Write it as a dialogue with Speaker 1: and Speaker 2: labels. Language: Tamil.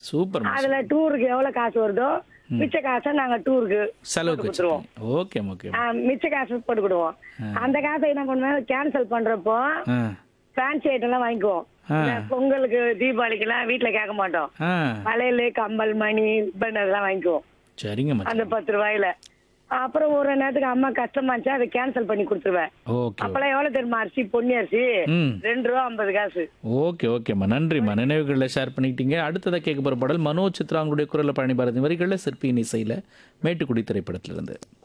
Speaker 1: சூப்பர்மா
Speaker 2: அதுல டூருக்கு எவ்வளவு காசு வருதோ மிச்ச காசை நாங்க டூருக்கு
Speaker 1: செலவுக்கு
Speaker 2: கொடுத்துருவோம்.
Speaker 1: வச்சுருவோம் ஓகே ஓகே
Speaker 2: ஆ, மிச்ச காசு போட்டுக்கிடுவோம் அந்த காசை என்ன பண்ணுவேன் கேன்சல் பண்றப்போ
Speaker 1: ஆ
Speaker 2: ஃபேன்சி ஐட்டம் எல்லாம் வாங்கிக்குவோம்
Speaker 1: ஆ.
Speaker 2: இந்த பொங்கலுக்கு தீபாவளிக்கு எல்லாம் வீட்டுல கேட்க மாட்டோம்
Speaker 1: ஆ
Speaker 2: வளையல் கம்பல் மணி ரிப்பன் அதெல்லாம் வாங்கிக்குவோம்
Speaker 1: சரிங்க மச்சான்
Speaker 2: அந்த பத்து ரூபாயில அப்புறம் ஒரு நேரத்துக்கு அம்மா கஷ்டமா இருந்துச்சா அதை கேன்சல் பண்ணி கொடுத்துருவேன்
Speaker 1: ஓகே
Speaker 2: அப்பெல்லாம் எவ்வளவு தெரியுமா அரிசி பொன்னி அரிசி
Speaker 1: ம்
Speaker 2: ரெண்டு ரூபா ஐம்பது காசு
Speaker 1: ஓகே ஓகேம்மா நன்றிம்மா நினைவுகளில் ஷேர் பண்ணிக்கிட்டீங்க அடுத்ததாக கேட்க போகிற பாடல் மனோஜ் சித்ராங்களுடைய குரலில் பழனி பாரதி வரிகளில் சிற்பியின் இசையில் மேட்டுக்குடி திரைப்படத்திலிருந்து